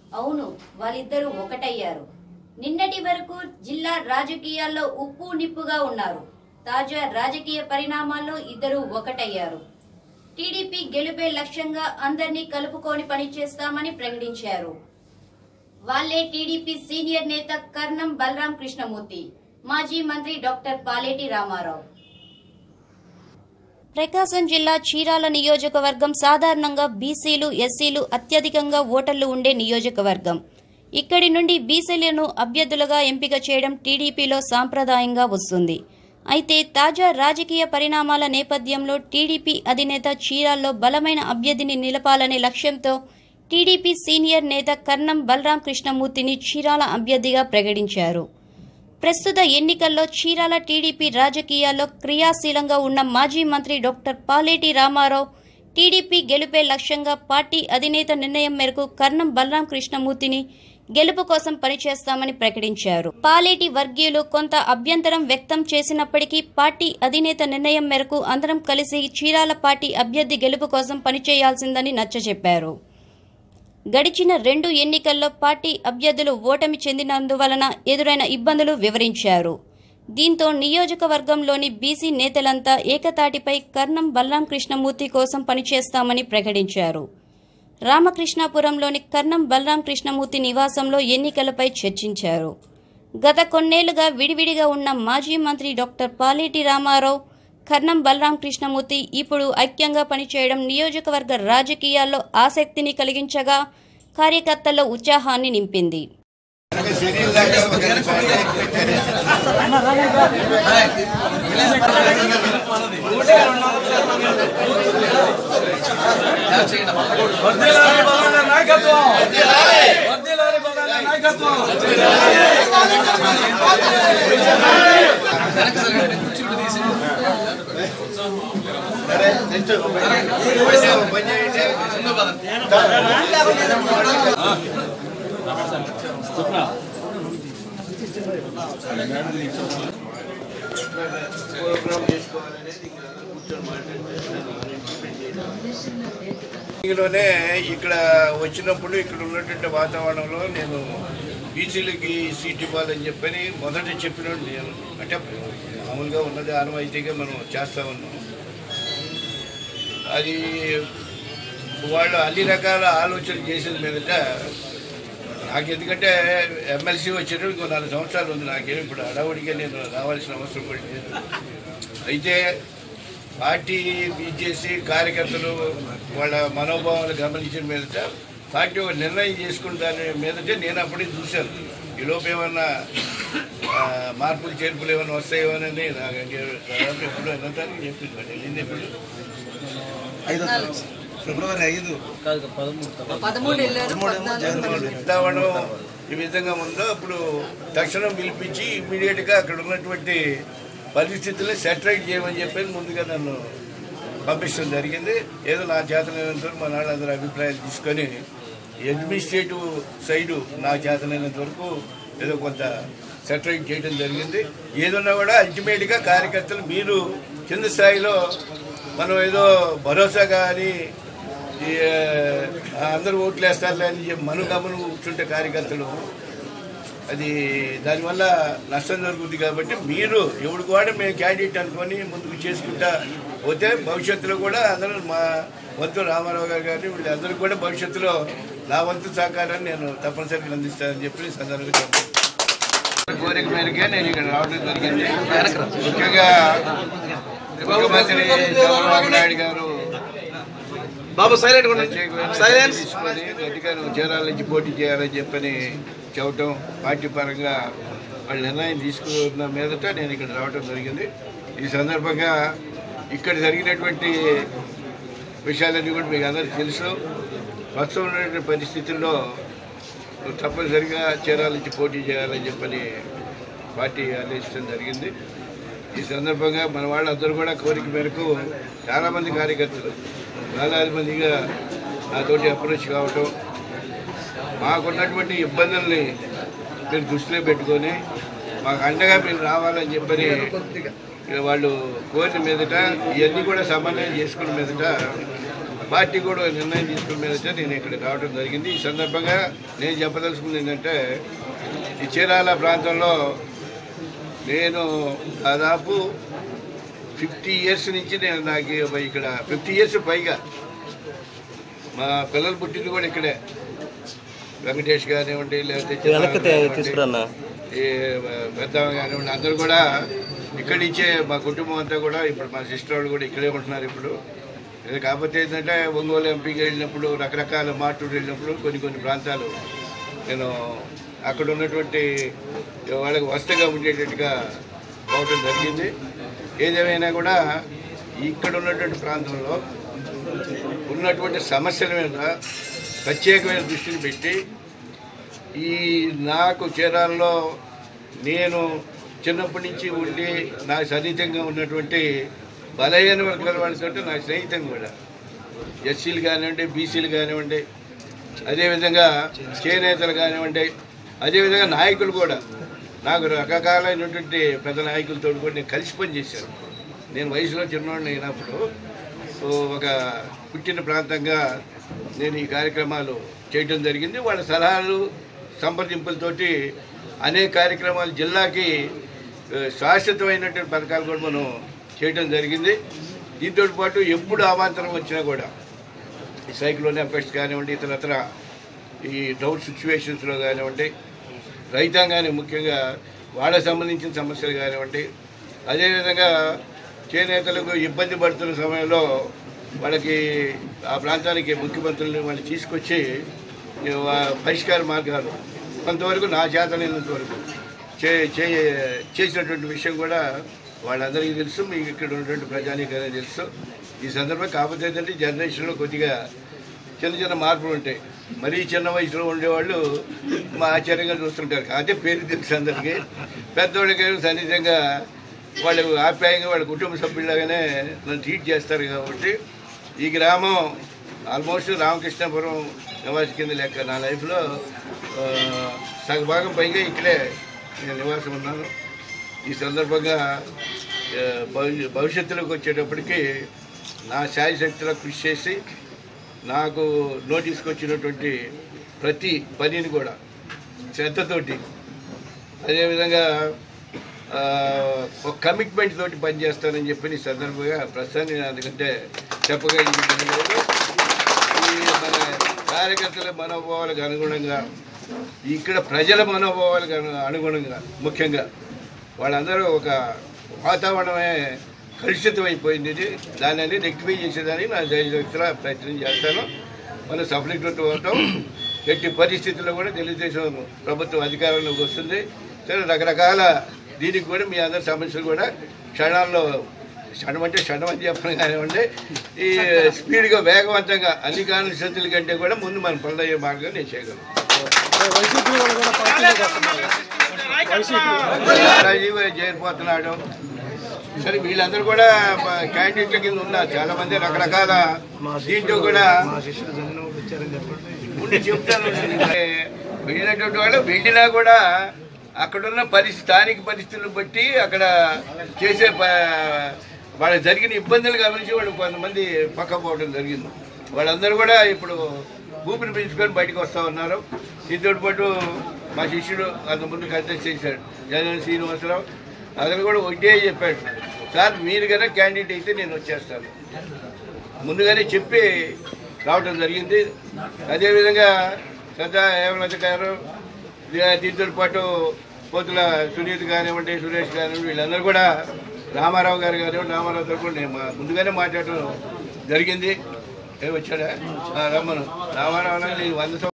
అవును వాళ్ళిద్దరూ ఒకటయ్యారు నిన్నటి వరకు జిల్లా రాజకీయాల్లో ఉప్పు నిప్పుగా ఉన్నారు తాజా రాజకీయ పరిణామాల్లో ఇద్దరు ఒకటయ్యారు టీడీపీ గెలుపే లక్ష్యంగా అందరినీ కలుపుకొని పనిచేస్తామని ప్రకటించారు వాళ్లే టీడీపీ సీనియర్ నేత కర్ణం బలరాం కృష్ణమూర్తి మాజీ మంత్రి డాక్టర్ పాలేటి రామారావు ప్రకాశం జిల్లా చీరాల నియోజకవర్గం సాధారణంగా బీసీలు ఎస్సీలు అత్యధికంగా ఓటర్లు ఉండే నియోజకవర్గం ఇక్కడి నుండి బీసీలను అభ్యర్థులుగా ఎంపిక చేయడం టీడీపీలో సాంప్రదాయంగా వస్తుంది అయితే తాజా రాజకీయ పరిణామాల నేపథ్యంలో టీడీపీ అధినేత చీరాల్లో బలమైన అభ్యర్థిని నిలపాలనే లక్ష్యంతో టీడీపీ సీనియర్ నేత కర్ణం బలరాం కృష్ణమూర్తిని చీరాల అభ్యర్థిగా ప్రకటించారు ప్రస్తుత ఎన్నికల్లో చీరాల టీడీపీ రాజకీయాల్లో క్రియాశీలంగా ఉన్న మాజీ మంత్రి డాక్టర్ పాలేటి రామారావు టీడీపీ గెలుపే లక్ష్యంగా పార్టీ అధినేత నిర్ణయం మేరకు కర్ణం బలరాం కృష్ణమూర్తిని గెలుపు కోసం పనిచేస్తామని ప్రకటించారు పాలేటి వర్గీయులు కొంత అభ్యంతరం వ్యక్తం చేసినప్పటికీ పార్టీ అధినేత నిర్ణయం మేరకు అందరం కలిసి చీరాల పార్టీ అభ్యర్థి గెలుపు కోసం పనిచేయాల్సిందని నచ్చచెప్పారు గడిచిన రెండు ఎన్నికల్లో పార్టీ అభ్యర్థులు ఓటమి చెందినందువలన ఎదురైన ఇబ్బందులు వివరించారు దీంతో నియోజకవర్గంలోని బీసీ నేతలంతా ఏకతాటిపై కర్ణం బలరాం కృష్ణమూర్తి కోసం పనిచేస్తామని ప్రకటించారు రామకృష్ణాపురంలోని కర్ణం బలరాం కృష్ణమూర్తి నివాసంలో ఎన్నికలపై చర్చించారు గత కొన్నేళ్లుగా విడివిడిగా ఉన్న మాజీ మంత్రి డాక్టర్ పాలేటి రామారావు కర్ణం బలరాం కృష్ణమూర్తి ఇప్పుడు ఐక్యంగా పనిచేయడం నియోజకవర్గ రాజకీయాల్లో ఆసక్తిని కలిగించగా కార్యకర్తల్లో ఉత్సాహాన్ని నింపింది వర్ధిల్లాలి బలమైన నాయకత్వం వర్ధిల్లాలి బలమైన నాయకత్వం లోనే ఇక్కడ వచ్చినప్పుడు ఇక్కడ ఉన్నటువంటి వాతావరణంలో నేను బీసీలకి సీట్ ఇవ్వాలని చెప్పని మొదట చెప్పిన నేను అంటే మామూలుగా ఉన్నది ఆనవాయితీగా మనం చేస్తా ఉన్నాం అది వాళ్ళు అన్ని రకాల ఆలోచన చేసిన మీదట నాకు ఎందుకంటే ఎమ్మెల్సీ వచ్చారు ఇంకో నాలుగు సంవత్సరాలు ఉంది నాకేం ఇప్పుడు అడవుడిగా నేను రావాల్సిన అవసరం కూడా లేదు అయితే పార్టీ బీజేసీ కార్యకర్తలు వాళ్ళ మనోభావాలు గమనించిన మీదట పార్టీ ఒక నిర్ణయం చేసుకున్న దాని మీదటే నేను అప్పుడే చూశాను ఈ లోపు ఏమన్నా ఆ, మార్పులు చేర్పులు ఏమైనా వస్తాయేమోనని నాకు దాదాపు ఎప్పుడు అన్నదానికి చెప్పింది మరి వెళ్ళింది ఎప్పుడు ఫిబ్రవరి ఐదు వాతావరణం ఈ విధంగా ఉందో అప్పుడు తక్షణం పిలిపించి ఇమ్మీడియట్గా అక్కడ ఉన్నటువంటి పరిస్థితులను సెటరైట్ చేయమని చెప్పి ముందుగా నన్ను పంపించడం జరిగింది ఏదో నా చేతనైనంత వరకు మా వాళ్ళందరూ అభిప్రాయాలు తీసుకొని అడ్మినిస్ట్రేటివ్ సైడు నా చేతనైనంత వరకు ఏదో కొంత సెటరైట్ చేయడం జరిగింది ఏదన్నా కూడా అల్టిమేట్గా కార్యకర్తలు మీరు కింద స్థాయిలో మనం ఏదో భరోసా కానీ ఈ, ఆ, అందరూ ఓట్లు వేస్తారులే అని చెప్పి మను గమను కూర్చుంటే కార్యకర్తలు అది దానివల్ల నష్టం జరుగుతుంది కాబట్టి మీరు ఎవడు కూడా మేము క్యాండిడేట్ అనుకొని ముందుకు చేసుకుంటా పోతే భవిష్యత్తులో కూడా అందరూ మా వంతు రామారావు గారు కానీ వీళ్ళందరూ కూడా భవిష్యత్తులో నా వంతు సహకారాన్ని నేను తప్పనిసరిగా అందిస్తానని చెప్పి ఈ సందర్భంగా చెప్తాను కోరిక మేరకే నేను ఇక్కడ రావడం జరిగింది ముఖ్యంగా ముఖ్యమంత్రి చంద్రబాబు నాయుడు గారు బాబు సైలెంట్ ప్రత్యేకమైన సైలెన్స్ తీసుకొని గట్టిగా నువ్వు చీరాల నుంచి పోటీ చేయాలని చెప్పని చెప్పటం పార్టీ పరంగా వాళ్ళ నిర్ణయం తీసుకున్న మీదట నేను ఇక్కడ రావటం జరిగింది ఈ సందర్భంగా ఇక్కడ జరిగినటువంటి విషయాలన్నీ కూడా మీకు అందరికీ తెలుసు ప్రస్తుతం ఉన్నటువంటి పరిస్థితుల్లో నువ్వు తప్పనిసరిగా చీరాల నుంచి పోటీ చేయాలని చెప్పని పార్టీ ఆదేశించడం జరిగింది ఈ సందర్భంగా మన వాళ్ళందరూ కూడా కోరిక మేరకు చాలామంది కార్యకర్తలు వేలాది మందిగా నాతోటి అప్రోచ్ కావటం మాకున్నటువంటి ఇబ్బందుల్ని మీరు దృష్టిలో పెట్టుకొని మాకు అండగా మీరు రావాలని చెప్పని ఇక వాళ్ళు కోరిన మీదట ఇవన్నీ కూడా సమన్వయం చేసుకున్న మీదట పార్టీ కూడా ఒక నిర్ణయం తీసుకున్న మీద అయితే నేను ఇక్కడ రావడం జరిగింది ఈ సందర్భంగా నేను చెప్పదలుచుకుంది ఏంటంటే ఈ చీరాల ప్రాంతంలో నేను దాదాపు ఫిఫ్టీ ఇయర్స్ నుంచి నేను నాకు ఇక్కడ ఫిఫ్టీ ఇయర్స్ పైగా మా పిల్లలు పుట్టింది కూడా ఇక్కడే వెంకటేష్ కానివ్వండి లేకపోతే వెనక్కి చిన్నారావు కానివ్వండి, తీసుకురన్నా ఈ పెద్దమ్మ కానివ్వండి అందరూ కూడా ఇక్కడి నుంచే మా కుటుంబం అంతా కూడా ఇప్పుడు మా సిస్టర్ వాళ్ళు కూడా ఇక్కడే ఉంటున్నారు ఇప్పుడు ఇది కాకపోతే ఏంటంటే ఒంగోలు ఎంపీకి వెళ్ళినప్పుడు రకరకాల మార్టూరు వెళ్ళినప్పుడు కొన్ని కొన్ని ప్రాంతాలు నేను అక్కడ ఉన్నటువంటి వాళ్ళకి వస్తగా ఉండేటట్టుగా పోవటం జరిగింది ఏదేమైనా కూడా ఇక్కడ ఉన్నటువంటి ప్రాంతంలో ఉన్నటువంటి సమస్యల మీద ప్రత్యేకమైన దృష్టిని పెట్టి ఈ నాకు చీరాల్లో నేను చిన్నప్పటి నుంచి ఉండి నాకు సన్నిహితంగా ఉన్నటువంటి బలహీన వర్గాల వాళ్ళతో నా స్నేహితం కూడా ఎస్సీలు కానివ్వండి బీసీలు కానివ్వండి అదేవిధంగా చేనేతలు కానివ్వండి అదేవిధంగా నాయకులు కూడా నాకు రకరకాలైనటువంటి పెద్ద నాయకులతో కూడా నేను కలిసి పనిచేశాను నేను వయసులో చిన్నవాడిని అయినప్పుడు ఓ ఒక పుట్టిన ప్రాంతంగా నేను ఈ కార్యక్రమాలు చేయడం జరిగింది వాళ్ళ సలహాలు సంప్రదింపులతోటి అనేక కార్యక్రమాలు జిల్లాకి ఆ, శాశ్వతమైనటువంటి పథకాలు కూడా మనం చేయడం జరిగింది దీంతో పాటు ఎప్పుడు అవాంతరం వచ్చినా కూడా ఈ సైక్లోన్ ఎఫెక్ట్స్ కానివ్వండి ఇతరత్ర ఈ డౌట్ సిచ్యువేషన్స్లో కానివ్వండి రైతాంగానికి ముఖ్యంగా వాళ్ళకి సంబంధించిన సమస్యలు కానివ్వండి అదేవిధంగా చేనేతలకు ఇబ్బంది పడుతున్న సమయంలో వాళ్ళకి ఆ ప్రాంతానికి ముఖ్యమంత్రులను వాళ్ళు తీసుకొచ్చి ఈ వా- పరిష్కార మార్గాలు కొంతవరకు నా చేతనైనంత వరకు చే చే- చేసినటువంటి విషయం కూడా వాళ్ళందరికీ తెలుసు మీకు ఇక్కడ ఉన్నటువంటి ప్రజానీకానికి తెలుసు ఈ సందర్భంగా కాకపోతే ఏంటంటే జనరేషన్లో కొద్దిగా చిన్న చిన్న మార్పులు ఉంటాయి మరీ చిన్న వయసులో ఉండేవాళ్ళు మా ఆశ్చర్యంగా చూస్తుంటారు అదే పేరు తెలుసు అందరికీ పెద్దవాళ్ళకి సన్నిహితంగా వాళ్ళు ఆప్యాయంగా వాళ్ళ కుటుంబ సభ్యులాగానే నన్ను ట్రీట్ చేస్తారు కాబట్టి ఈ గ్రామం ఆల్మోస్ట్ రామకృష్ణాపురం నివాసి కింద లెక్క నా లైఫ్లో ఆ, సగభాగం పైగా ఇక్కడే నేను నివాసం ఉన్నాను ఈ సందర్భంగా ఆ, భవి- భవిష్యత్తులోకి వచ్చేటప్పటికి నా శాయశక్తిలో కృషి చేసి నాకు నోటీస్కి వచ్చినటువంటి ప్రతి పనిని కూడా శ్రద్ధతోటి అదేవిధంగా ఆ, ఒక కమిట్మెంట్ తోటి పనిచేస్తానని చెప్పి ఈ సందర్భంగా ప్రస్తుతానికి నేను అందుకంటే చెప్పగలిగింది ఏమీ లేదు ఈ మన కార్యకర్తల మనోభావాలకు అనుగుణంగా ఇక్కడ ప్రజల మనోభావాలకు అను- అనుగుణంగా ముఖ్యంగా వాళ్ళందరూ ఒక వాతావరణమే కలుషితం అయిపోయింది ఇది దాన్ని అనేది రెక్టిఫై చేసేదానికి నా జయశక్తిలో ప్రయత్నం చేస్తాను మన సఫలీకృతం అవుతాం ఎట్టి పరిస్థితుల్లో కూడా తెలుగుదేశం ప్రభుత్వం అధికారంలోకి వస్తుంది సరే రకరకాల దీనికి కూడా మీ అందరి సమస్యలు కూడా క్షణాల్లో క్షణం అంటే క్షణం అని చెప్పడం కానివ్వండి ఈ స్పీడ్గా వేగవంతంగా అన్ని కాన్స్టిట్యూన్సీల కంటే కూడా ముందు మన పనులు అయ్యే మార్గం నేను చేయగలను రాజీవ్ చేరిపోతున్నాడు సరే వీళ్ళందరూ కూడా క్యాండిడేట్ల కింద ఉన్నారు చాలా మంది రకరకాల దీంట్లో కూడా ఉండి చెప్తాను అంటే వెళ్ళినటువంటి వాళ్ళు వెళ్ళినా కూడా అక్కడున్న పరిస్థితి స్థానిక పరిస్థితులను బట్టి అక్కడ చేసే ప- వాళ్ళకి జరిగిన ఇబ్బందులు గమనించి వాళ్ళు కొంతమంది పక్క పోవడం జరిగింది వాళ్ళందరూ కూడా ఇప్పుడు ఊపిరి పీల్చుకొని బయటకు వస్తూ ఉన్నారు దీంతో పాటు మా శిష్యుడు అంతకుముందు కంటెస్ట్ చేశాడు జగన్ శ్రీనివాసరావు అతను కూడా ఒకటే చెప్పాడు సార్ మీరు కనుక క్యాండిడేట్ అయితే నేను వచ్చేస్తాను ముందుగానే చెప్పి రావడం జరిగింది అదేవిధంగా సదా హేమలత గారు ది- దీంతో పాటు పోతుల సునీత్ కానివ్వండి సురేష్ కానివ్వండి వీళ్ళందరూ కూడా రామారావు గారు కానివ్వండి రామారావు గారు కూడా నేను మా- ముందుగానే మాట్లాడటం జరిగింది ఏ వచ్చాడా ఆ, రమ్మను రామారావు అన్నగా నేను వంద సంవత్సరాలు